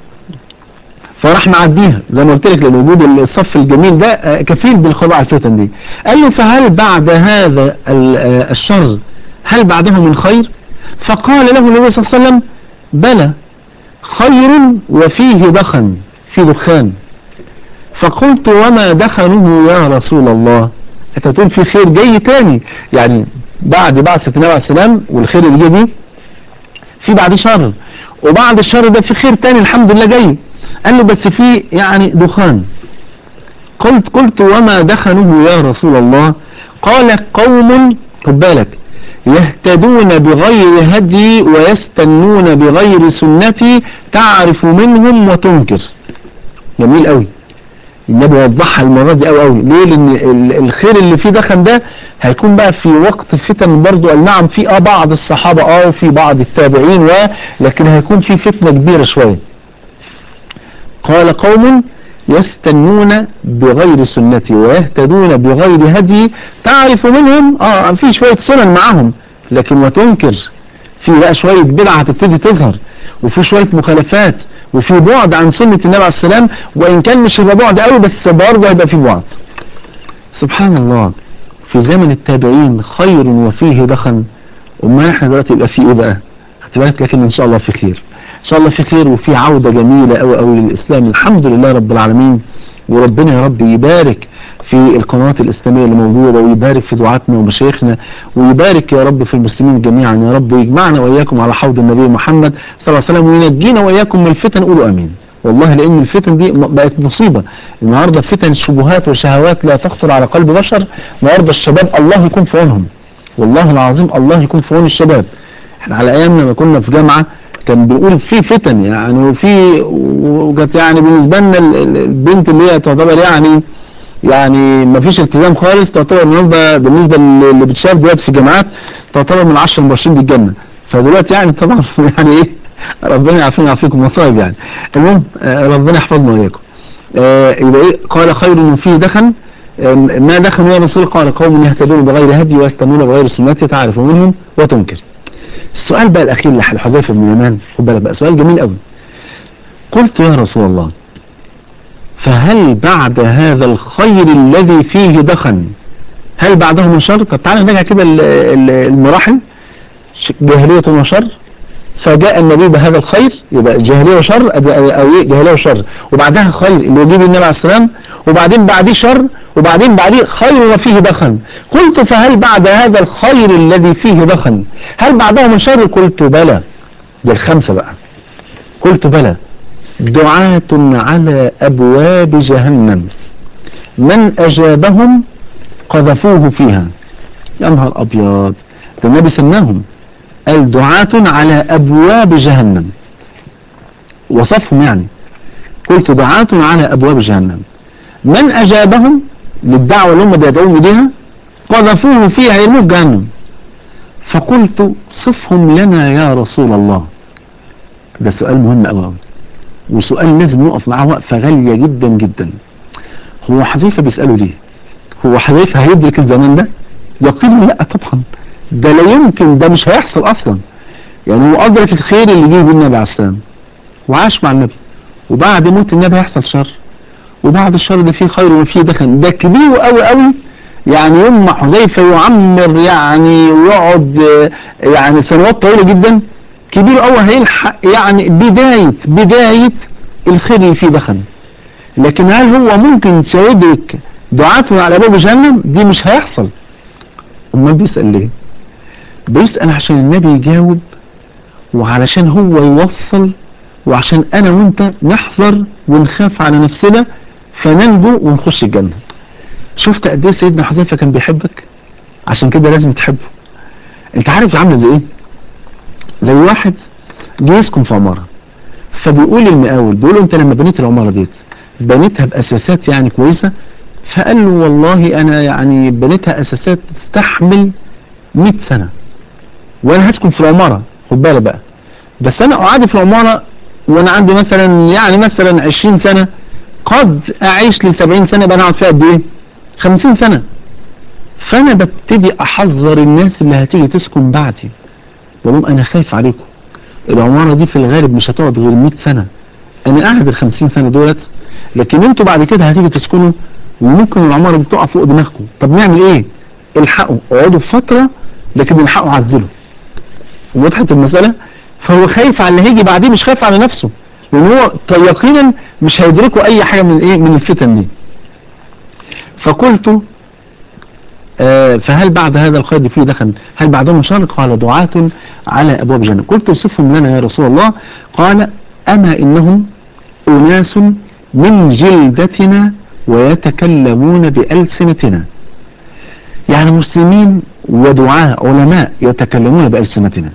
فراح معديها زي ما قلت لك لان وجود الصف الجميل ده كفيل بالخضوع الفتن دي قال له فهل بعد هذا الشر هل بعده من خير فقال له النبي صلى الله عليه وسلم بلى خير وفيه دخن في دخان فقلت وما دخنه يا رسول الله انت بتقول في خير جاي تاني يعني بعد بعثة النبي عليه السلام والخير اللي جاي دي في بعد شر وبعد الشر ده في خير تاني الحمد لله جاي قال له بس في يعني دخان قلت قلت وما دخنه يا رسول الله قال قوم خد بالك يهتدون بغير هدي ويستنون بغير سنتي تعرف منهم وتنكر جميل قوي النبي وضحها المرة دي قوي قوي ليه لان الخير اللي فيه دخن ده هيكون بقى في وقت فتن برضو قال نعم في اه بعض الصحابة اه وفي بعض التابعين و لكن هيكون في فتنة كبيرة شوية قال قوم يستنون بغير سنتي ويهتدون بغير هدي تعرف منهم اه في شوية سنن معاهم لكن وتنكر في بقى شوية بدعة هتبتدي تظهر وفي شوية مخالفات وفي بعد عن سنة النبي عليه السلام وإن كان مش هيبقى بعد قوي بس برضه هيبقى في بعد سبحان الله في زمن التابعين خير وفيه دخن وما احنا دلوقتي يبقى في ايه بقى خدت بالك لكن ان شاء الله في خير ان شاء الله في خير وفي عودة جميلة قوي قوي للاسلام الحمد لله رب العالمين وربنا يا رب يبارك في القنوات الإسلامية اللي موجودة ويبارك في دعاتنا ومشايخنا ويبارك يا رب في المسلمين جميعا يا رب ويجمعنا وإياكم على حوض النبي محمد صلى الله عليه وسلم وينجينا وإياكم من الفتن قولوا أمين والله لأن الفتن دي بقت مصيبة النهاردة فتن شبهات وشهوات لا تخطر على قلب بشر النهاردة الشباب الله يكون في عونهم والله العظيم الله يكون في عون الشباب احنا على أيامنا لما كنا في جامعة كان بيقول في فتن يعني وفي وكانت يعني بالنسبة لنا البنت اللي هي تعتبر يعني يعني ما فيش التزام خالص تعتبر النهارده بالنسبة اللي بتشاف دلوقتي في الجامعات تعتبر من 10 المبشرين بالجنة فدلوقتي يعني طبعا يعني ايه ربنا يعافينا ويعافيكم مصايب يعني المهم ربنا يحفظنا واياكم يبقى ايه قال خير فيه دخن ما دخن يا رسول قال قوم يهتدون بغير هدي ويستنون بغير سنتي تعرف منهم وتنكر السؤال بقى الاخير لحذيفه بن اليمان خد بالك بقى سؤال جميل قوي قلت يا رسول الله فهل بعد هذا الخير الذي فيه دخن هل بعده من شر طب تعالى نرجع كده المراحل جاهلية وشر فجاء النبي بهذا الخير يبقى جاهلية وشر او ايه جاهلية وشر وبعدها خير اللي يجيب النبي عليه السلام وبعدين بعديه شر وبعدين بعديه خير وفيه دخن قلت فهل بعد هذا الخير الذي فيه دخن هل بعده من شر قلت بلى دي الخمسة بقى قلت بلى دعاة على أبواب جهنم من أجابهم قذفوه فيها يا نهار أبيض ده النبي سماهم قال دعاة على أبواب جهنم وصفهم يعني قلت دعاة على أبواب جهنم من أجابهم للدعوة اللي هم بيدعون إليها قذفوه فيها يرموه في جهنم فقلت صفهم لنا يا رسول الله ده سؤال مهم قوي قوي وسؤال لازم نقف معاه وقفة غالية جدا جدا هو حذيفة بيسأله ليه هو حذيفة هيدرك الزمان ده يقينا لا طبعا ده لا يمكن ده مش هيحصل اصلا يعني هو ادرك الخير اللي جه بالنبي عليه السلام وعاش مع النبي وبعد موت النبي هيحصل شر وبعد الشر ده فيه خير وفيه دخن ده كبير قوي قوي يعني يوم ما حذيفه يعمر يعني ويقعد آه، يعني سنوات طويله جدا كبير قوي هيلحق يعني بدايه بدايه الخير اللي فيه دخن لكن هل هو ممكن سيدرك دعاته على باب جهنم دي مش هيحصل امال بيسال ليه بيسال عشان النبي يجاوب وعلشان هو يوصل وعشان انا وانت نحذر ونخاف على نفسنا فننجو ونخش الجنة شفت قد ايه سيدنا حذيفه كان بيحبك عشان كده لازم تحبه انت عارف عامله زي ايه زي واحد جه يسكن في عماره فبيقول المقاول بيقول له انت لما بنيت العماره ديت بنيتها باساسات يعني كويسه فقال له والله انا يعني بنيتها اساسات تستحمل 100 سنه وانا هسكن في العماره خد بالك بقى بس انا قاعد في العماره وانا عندي مثلا يعني مثلا 20 سنه قد اعيش ل 70 سنه يبقى انا اقعد فيها قد ايه 50 سنه فانا ببتدي احذر الناس اللي هتيجي تسكن بعدي بقول لهم انا خايف عليكم العماره دي في الغالب مش هتقعد غير 100 سنه انا قاعد ال 50 سنه دولت لكن انتوا بعد كده هتيجي تسكنوا وممكن العماره دي تقع فوق دماغكم طب نعمل ايه الحقوا اقعدوا فتره لكن الحقوا عزلوا وضحت المساله فهو خايف على اللي هيجي بعديه مش خايف على نفسه لان هو يقينا مش هيدركوا اي حاجه من ايه من الفتن دي فقلت آه فهل بعد هذا الخير فيه دخل هل بعدهم شر قال دعاة على ابواب الجنه قلت اوصفهم لنا يا رسول الله قال اما انهم اناس من جلدتنا ويتكلمون بألسنتنا يعني مسلمين ودعاة علماء يتكلمون بألسنتنا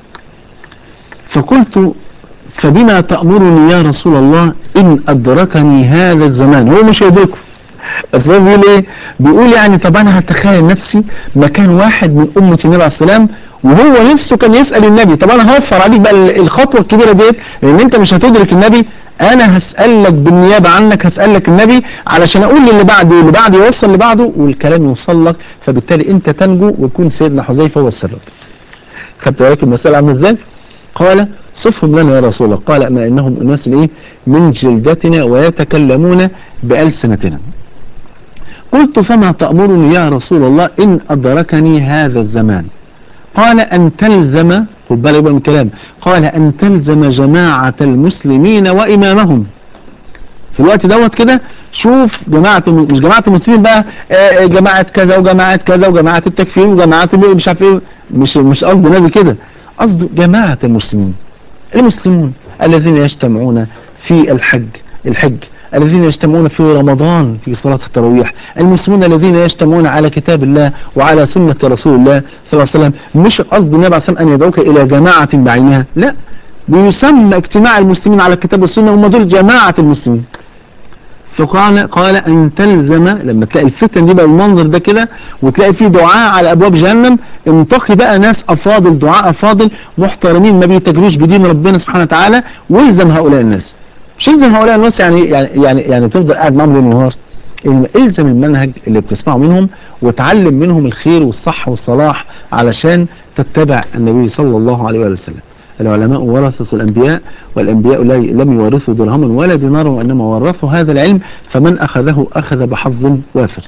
فقلت فبما تأمرني يا رسول الله إن أدركني هذا الزمان هو مش يدركه بس هو بيقول ايه بيقول يعني طب انا هتخيل نفسي مكان واحد من امة النبي عليه السلام وهو نفسه كان يسأل النبي طب انا هوفر عليك بقى الخطوة الكبيرة ديت لان انت مش هتدرك النبي انا هسألك بالنيابة عنك هسألك النبي علشان اقول للي بعدي واللي بعدي يوصل لبعده والكلام يوصل لك فبالتالي انت تنجو ويكون سيدنا حذيفة هو السبب خدت بالك المسألة عامله ازاي قال صفهم لنا يا رسول الله قال ما انهم اناس ايه من جلدتنا ويتكلمون بألسنتنا قلت فما تأمرني يا رسول الله إن أدركني هذا الزمان قال أن تلزم خد بالك بقى من الكلام قال أن تلزم جماعة المسلمين وإمامهم في الوقت دوت كده شوف جماعة مش جماعة المسلمين بقى آه، جماعة كذا وجماعة كذا وجماعة التكفير وجماعة اللي مش عارف ايه مش مش قصد نبي كده قصده جماعة المسلمين المسلمون الذين يجتمعون في الحج الحج الذين يجتمعون في رمضان في صلاة التراويح المسلمون الذين يجتمعون على كتاب الله وعلى سنة رسول الله صلى الله عليه وسلم مش قصد النبي عليه الصلاة أن يدعوك إلى جماعة بعينها لا بيسمى اجتماع المسلمين على الكتاب والسنة هم دول جماعة المسلمين فقال قال أن تلزم لما تلاقي الفتن دي بقى المنظر ده كده وتلاقي فيه دعاء على أبواب جهنم انتقي بقى ناس أفاضل دعاء أفاضل محترمين ما بيتجروش بدين ربنا سبحانه وتعالى والزم هؤلاء الناس مش الزم هؤلاء الناس يعني يعني يعني, يعني تفضل قاعد معاهم ليل ونهار الزم المنهج اللي بتسمعه منهم وتعلم منهم الخير والصح والصلاح علشان تتبع النبي صلى الله عليه وآله وسلم العلماء ورثة الأنبياء والأنبياء لا- لم يورثوا درهما ولا دينارا وإنما ورثوا هذا العلم فمن أخذه أخذ بحظ وافر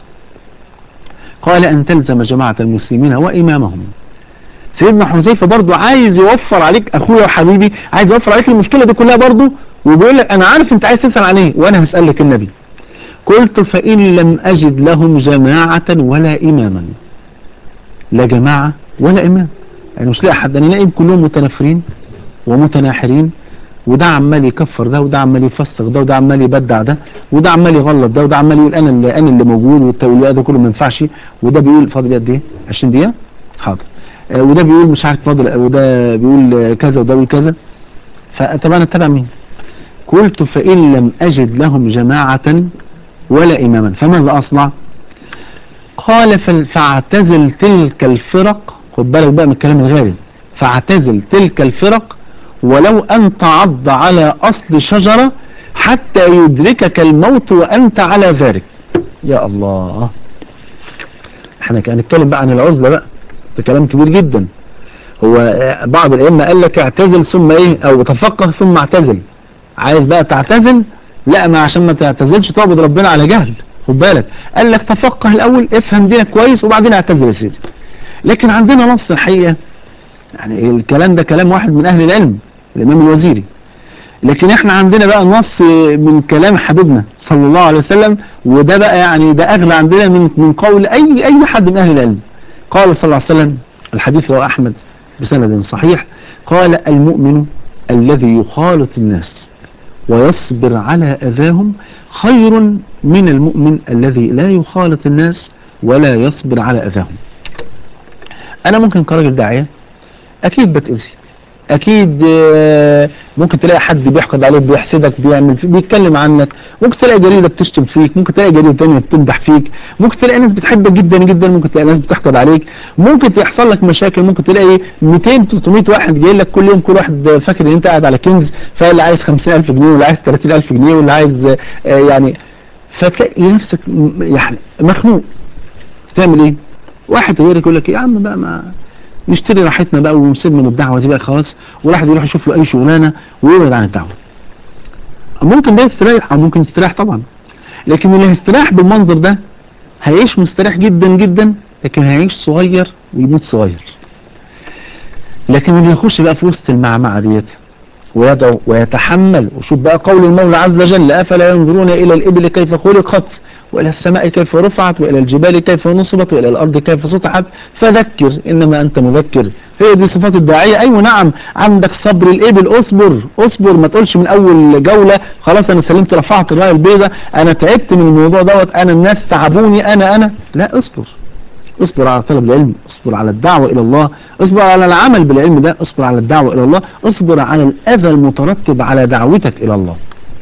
قال أن تلزم جماعة المسلمين وإمامهم سيدنا حذيفة برضو عايز يوفر عليك أخويا وحبيبي عايز يوفر عليك المشكلة دي كلها برضو وبيقول لك أنا عارف أنت عايز تسأل عليه وأنا هسألك النبي قلت فإن لم أجد لهم جماعة ولا إماما لا جماعة ولا إمام يعني مش لاقي حد أنا لاقي كلهم متنافرين ومتناحرين وده عمال يكفر ده وده عمال يفسق ده وده عمال يبدع ده وده عمال يغلط ده وده عمال يقول انا اللي انا اللي موجود والتوليات ده كله ما ينفعش وده بيقول فاضل قد ايه 20 دقيقه حاضر آه، وده بيقول مش عارف فاضل وده بيقول آه، كذا وده بيقول كذا فطب انا اتبع مين قلت فان لم اجد لهم جماعه ولا اماما فماذا اصنع قال فل- فاعتزل تلك الفرق خد بالك بقى من الكلام الغالي فاعتزل تلك الفرق ولو أن تعض على أصل شجرة حتى يدركك الموت وأنت على ذلك يا الله احنا هنتكلم بقى عن العزلة بقى ده كلام كبير جدا هو آه، بعض الأئمة قال لك اعتزل ثم ايه او تفقه ثم اعتزل عايز بقى تعتزل لا ما عشان ما تعتزلش تعبد ربنا على جهل خد بالك قال لك تفقه الاول افهم دينك كويس وبعدين اعتزل يا سيدي لكن عندنا نص الحقيقة يعني الكلام ده كلام واحد من اهل العلم الامام الوزيري لكن احنا عندنا بقى نص من كلام حبيبنا صلى الله عليه وسلم وده بقى يعني ده اغلى عندنا من من قول اي اي حد من اهل العلم قال صلى الله عليه وسلم الحديث رواه احمد بسند صحيح قال المؤمن الذي يخالط الناس ويصبر على اذاهم خير من المؤمن الذي لا يخالط الناس ولا يصبر على اذاهم انا ممكن كراجل داعيه اكيد بتاذي اكيد آه، ممكن تلاقي حد بيحقد عليك بيحسدك بيعمل فيك بيتكلم عنك ممكن تلاقي جريده بتشتم فيك ممكن تلاقي جريده تانية بتمدح فيك ممكن تلاقي ناس بتحبك جدا جدا ممكن تلاقي ناس بتحقد عليك ممكن تحصل لك مشاكل ممكن تلاقي 200 300 واحد جاي لك كل يوم كل واحد فاكر ان انت قاعد على كنز فاللي عايز 50000 جنيه واللي عايز 30000 جنيه واللي عايز آه، يعني فتلاقي نفسك م- يعني مخنوق تعمل ايه واحد غيرك يقول لك يا عم بقى ما نشتري راحتنا بقى ونسيبنا من الدعوه دي بقى خلاص والواحد يروح يشوف له اي شغلانه ويبعد عن الدعوه ممكن ده يستريح او ممكن يستريح طبعا لكن اللي هيستريح بالمنظر ده هيعيش مستريح جدا جدا لكن هيعيش صغير ويموت صغير لكن اللي يخش بقى في وسط المعمعة ديت ويدعو ويتحمل وشوف بقى قول المولى عز وجل أفلا ينظرون إلى الإبل كيف خلقت وإلى السماء كيف رفعت وإلى الجبال كيف نصبت وإلى الأرض كيف سطحت فذكر إنما أنت مذكر هي دي صفات الداعية أيوة نعم عندك صبر الإبل أصبر أصبر ما تقولش من أول جولة خلاص أنا سلمت رفعت الراية البيضاء أنا تعبت من الموضوع دوت أنا الناس تعبوني أنا أنا لا اصبر اصبر على طلب العلم اصبر على الدعوة إلى الله اصبر على العمل بالعلم ده اصبر على الدعوة إلى الله اصبر على الأذى المترتب على دعوتك إلى الله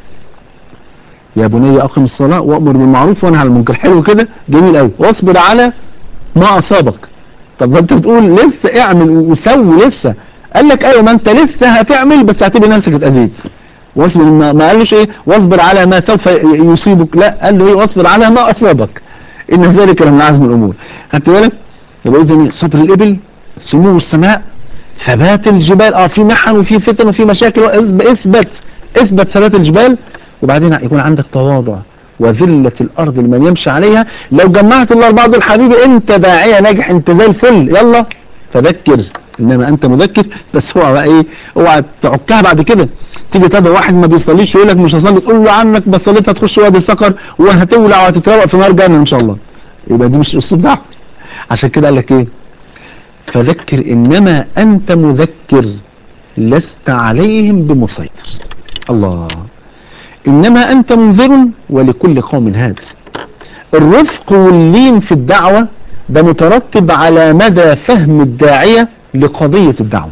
يا بني أقم الصلاة وأمر بالمعروف وانهى عن المنكر حلو كده جميل قوي واصبر على ما أصابك طب ما انت بتقول لسه اعمل وسوي لسه قال لك ايوه ما انت لسه هتعمل بس هتبقى نفسك اتأذيت واصبر ما, ما قالوش ايه واصبر على ما سوف يصيبك لا قال له ايه واصبر على ما أصابك إن ذلك لمن عزم الأمور خدت بالك يبقى إذن صبر الإبل سمو السماء ثبات الجبال اه في محن وفي فتن وفي مشاكل اثبت اثبت اثبت ثبات الجبال وبعدين يكون عندك تواضع وذلة الأرض لمن يمشي عليها لو جمعت الأربعة دول حبيبي أنت داعية ناجح أنت زي الفل يلا فذكر إنما أنت مذكر بس هو بقى إيه اوعى تعكها بعد كده تيجي تدعو واحد ما بيصليش يقول لك مش هصلي تقول له عنك بس صليت هتخش وادي السكر وهتولع وهتتروق في نار جهنم إن شاء الله يبقى دي مش أسلوب دعوة عشان كده قال لك إيه فذكر إنما أنت مذكر لست عليهم بمسيطر الله إنما أنت منذر ولكل قوم هاد الرفق واللين في الدعوة ده مترتب على مدى فهم الداعية لقضية الدعوة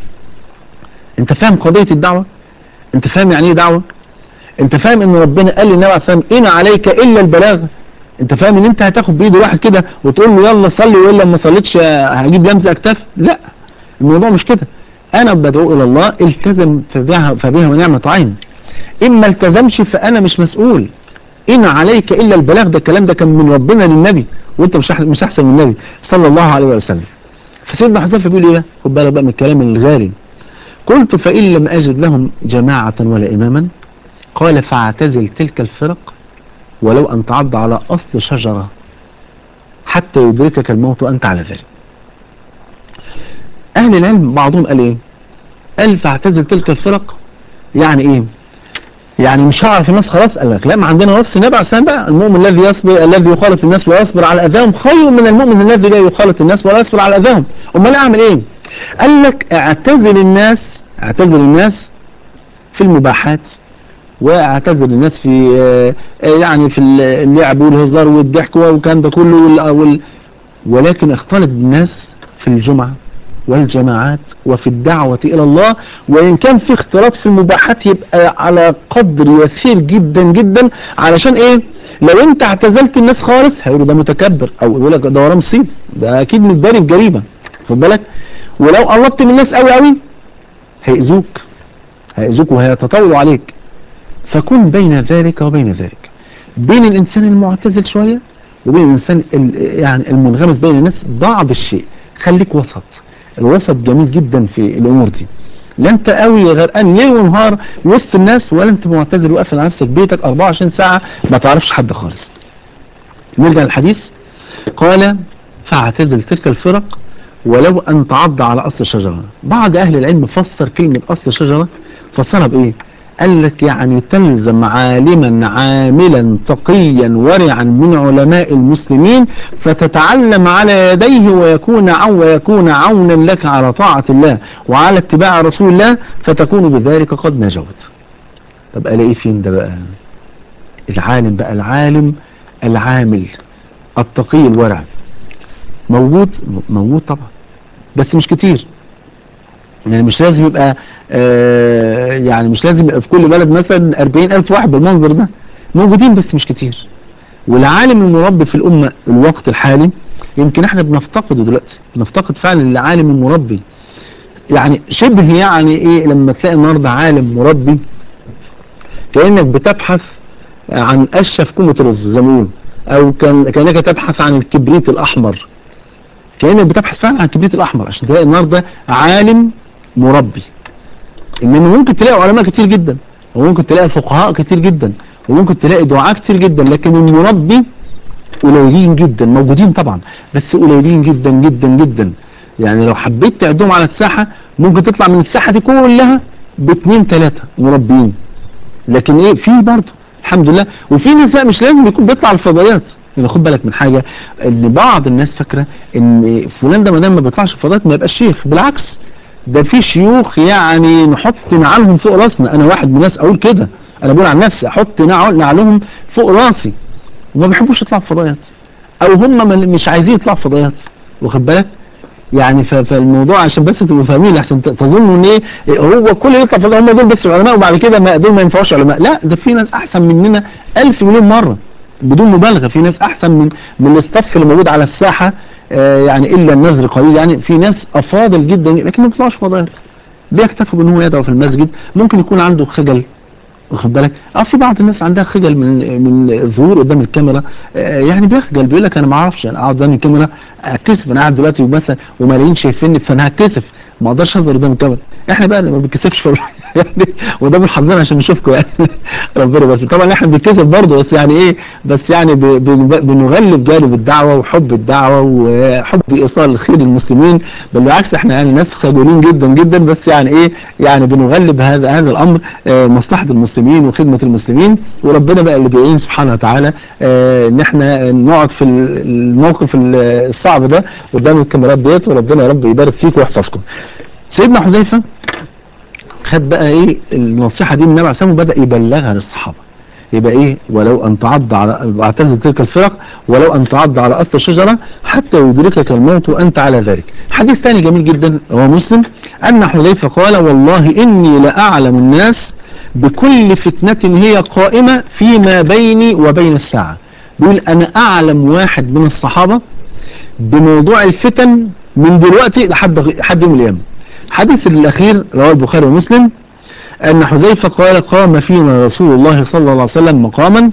انت فاهم قضية الدعوة انت فاهم يعني ايه دعوة انت فاهم ان ربنا قال للنبي عليه الصلاة والسلام ان عليك الا البلاغ انت فاهم ان انت هتاخد بايد واحد كده وتقول له يلا صلي والا ما صليتش هجيب لمس اكتاف لا الموضوع مش كده انا بدعو الى الله التزم فبها, فبها ونعمة عين اما التزمش فانا مش مسؤول ان عليك الا البلاغ ده الكلام ده كان من ربنا للنبي وانت مش مش احسن من النبي صلى الله عليه وسلم فسيدنا حذيفه بيقول ايه بقى خد بالك بقى من الكلام الغالي قلت فان لم اجد لهم جماعه ولا اماما قال فاعتزل تلك الفرق ولو ان تعض على اصل شجره حتى يدركك الموت وانت على ذلك اهل العلم بعضهم قال ايه قال فاعتزل تلك الفرق يعني ايه يعني مش هعرف الناس خلاص قال لك لا ما عندنا نفس النبي عليه السلام بقى المؤمن الذي يصبر الذي يخالط الناس ويصبر على اذاهم خير من المؤمن الذي لا يخالط الناس ولا يصبر على اذاهم امال اعمل ايه قال لك اعتزل الناس اعتزل الناس في المباحات واعتزل الناس في يعني في اللعب والهزار والضحك والكلام ده كله وال وال ولكن اختلط بالناس في الجمعه والجماعات وفي الدعوة إلى الله وإن كان في اختلاط في المباحات يبقى على قدر يسير جدا جدا علشان إيه لو انت اعتزلت الناس خالص هيقولوا ده متكبر او يقول لك ده وراه مصيبه ده اكيد متداري بجريمه خد بالك ولو قربت من الناس قوي قوي هيأذوك هيأذوك وهيتطاولوا عليك فكن بين ذلك وبين ذلك بين الانسان المعتزل شويه وبين الانسان ال- يعني المنغمس بين الناس بعض الشيء خليك وسط الوسط جميل جدا في الامور دي لا انت قوي غرقان ليل ونهار وسط الناس ولا انت معتزل وقافل على نفسك بيتك 24 ساعه ما تعرفش حد خالص نرجع للحديث قال فاعتزل تلك الفرق ولو ان تعض على اصل شجره بعض اهل العلم فسر كلمه اصل شجره فسرها بايه قال لك يعني تلزم عالما عاملا تقيا ورعا من علماء المسلمين فتتعلم على يديه ويكون عون ويكون عونا لك على طاعة الله وعلى اتباع رسول الله فتكون بذلك قد نجوت طب الاقيه فين ده بقى العالم بقى العالم العامل التقي الورع موجود موجود طبعا بس مش كتير يعني مش لازم يبقى آه يعني مش لازم يبقى في كل بلد مثلا 40 ألف واحد بالمنظر ده موجودين بس مش كتير والعالم المربي في الأمة الوقت الحالي يمكن احنا بنفتقده دلوقتي بنفتقد فعلا العالم المربي يعني شبه يعني ايه لما تلاقي النهارده عالم مربي كأنك بتبحث عن قشة في كومة رز زي ما بيقولوا او كان كأنك تبحث عن الكبريت الأحمر كأنك بتبحث فعلا عن الكبريت الأحمر عشان تلاقي النهارده عالم مربي انما ممكن تلاقي علماء كتير جدا وممكن تلاقي فقهاء كتير جدا وممكن تلاقي دعاء كتير جدا لكن المربي قليلين جدا موجودين طبعا بس قليلين جدا جدا جدا يعني لو حبيت تعدهم على الساحة ممكن تطلع من الساحة دي كلها باثنين ثلاثة مربيين لكن ايه في برضه الحمد لله وفي نساء مش لازم يكون بيطلع الفضائيات يعني خد بالك من حاجة ان بعض الناس فاكرة ان فلان ده ما دام ما بيطلعش الفضائيات ما يبقاش شيخ بالعكس ده في شيوخ يعني نحط نعالهم فوق راسنا انا واحد من الناس اقول كده انا بقول عن نفسي احط نعل- نعلهم فوق راسي وما بيحبوش يطلعوا فضائيات او هم من- مش عايزين يطلعوا فضائيات واخد بالك يعني ف- فالموضوع عشان بس تبقوا فاهمين عشان ت- تظنوا ان ايه إيه هو كل اللي يطلع فضائيات هم دول بس العلماء وبعد كده ما دول ما ينفعوش علماء لا ده في ناس احسن مننا ألف مليون مره بدون مبالغه في ناس احسن من من الصف اللي موجود على الساحه آه، يعني الا النذر قليل يعني في ناس افاضل جدا لكن ما بيطلعوش فضائيات بيكتفوا بان هو يدعو في المسجد ممكن يكون عنده خجل واخد بالك اه في بعض الناس عندها خجل من من الظهور قدام الكاميرا آه يعني بيخجل بيقول لك انا ما اعرفش انا اقعد قدام الكاميرا اتكسف انا قاعد دلوقتي مثلا وملايين شايفيني فانا هتكسف ما اقدرش اظهر قدام الكاميرا احنا بقى اللي ما بنتكسفش في يعني وده من حظنا عشان نشوفكم يعني ربنا بس طبعا احنا بنتكسف برضه بس يعني ايه بس يعني ب- ب- بنغلب جانب الدعوه وحب الدعوه وحب ايصال الخير للمسلمين بل بالعكس احنا يعني ناس خجولين جدا جدا بس يعني ايه يعني بنغلب هذا هذا الامر آه، مصلحه المسلمين وخدمه المسلمين وربنا بقى اللي بيعين سبحانه وتعالى آه، ان احنا نقعد في الموقف الصعب ده قدام الكاميرات ديت وربنا يا رب يبارك فيك ويحفظكم سيدنا حذيفه خد بقى ايه النصيحة دي من النبي عليه الصلاة والسلام وبدأ يبلغها للصحابة يبقى ايه ولو ان تعض على اعتزل تلك الفرق ولو ان تعض على اصل الشجرة حتى يدركك الموت وانت على ذلك حديث ثاني جميل جدا هو مسلم ان حذيفة قال والله اني لاعلم الناس بكل فتنة هي قائمة فيما بيني وبين الساعة بيقول انا اعلم واحد من الصحابة بموضوع الفتن من دلوقتي لحد لحد يوم القيامة الحديث الأخير رواه البخاري ومسلم أن حذيفة قال قام فينا رسول الله صلى الله عليه وسلم مقاما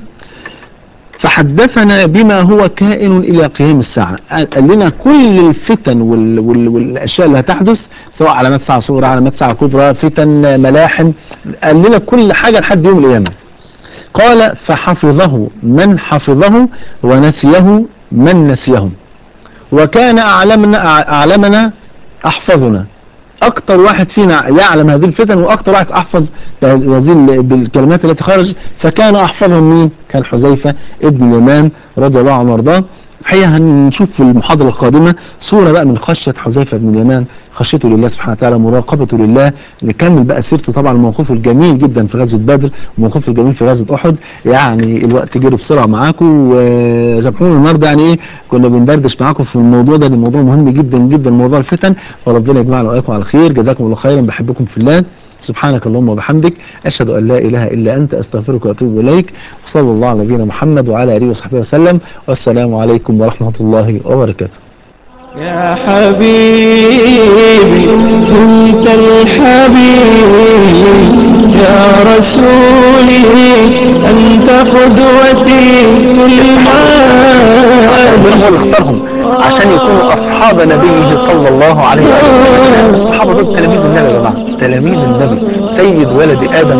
فحدثنا بما هو كائن إلى قيام الساعة قال لنا كل الفتن وال وال والأشياء اللي هتحدث سواء علامات ساعة صغرى علامات ساعة كبرى فتن ملاحم قال لنا كل حاجة لحد يوم القيامة قال فحفظه من حفظه ونسيه من نسيه وكان أعلمنا, أعلمنا أحفظنا أكتر واحد فينا يعلم هذه الفتن وأكتر واحد أحفظ هذه بالكلمات التي خرجت فكان أحفظهم مين؟ كان حذيفة ابن اليمان رضي الله عنه وارضاه الحقيقة هنشوف في المحاضرة القادمة صورة بقى من خشية حذيفة بن اليمان خشيته لله سبحانه وتعالى مراقبته لله نكمل بقى سيرته طبعا موقفه الجميل جدا في غزوة بدر وموقفه الجميل في غزوة أحد يعني الوقت جري بسرعة معاكم وسامحوني النهارده يعني ايه كنا بندردش معاكم في الموضوع ده الموضوع مهم جدا جدا موضوع الفتن فربنا يجمعنا وإياكم على خير جزاكم الله خيرا بحبكم في الله سبحانك اللهم وبحمدك أشهد أن لا إله إلا أنت أستغفرك وأتوب إليك وصلى الله على نبينا محمد وعلى آله وصحبه وسلم والسلام عليكم ورحمة الله وبركاته يا حبيبي كنت الحبيب يا رسولي أنت قدوتي في ربنا هو اللي اختارهم عشان يكونوا أصحاب نبيه صلى الله عليه وسلم الصحابة دول تلاميذ النبي يا جماعة تلاميذ النبي سيد ولد آدم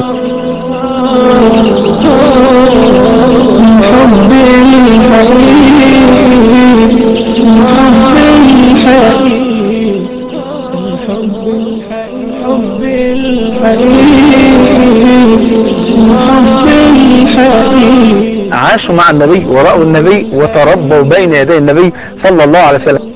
حب الحبيب حب الحبيب حب الحبيب حب الحبيب عاشوا مع النبي ورأوا النبي وتربوا بين يدي النبي صلى الله عليه وسلم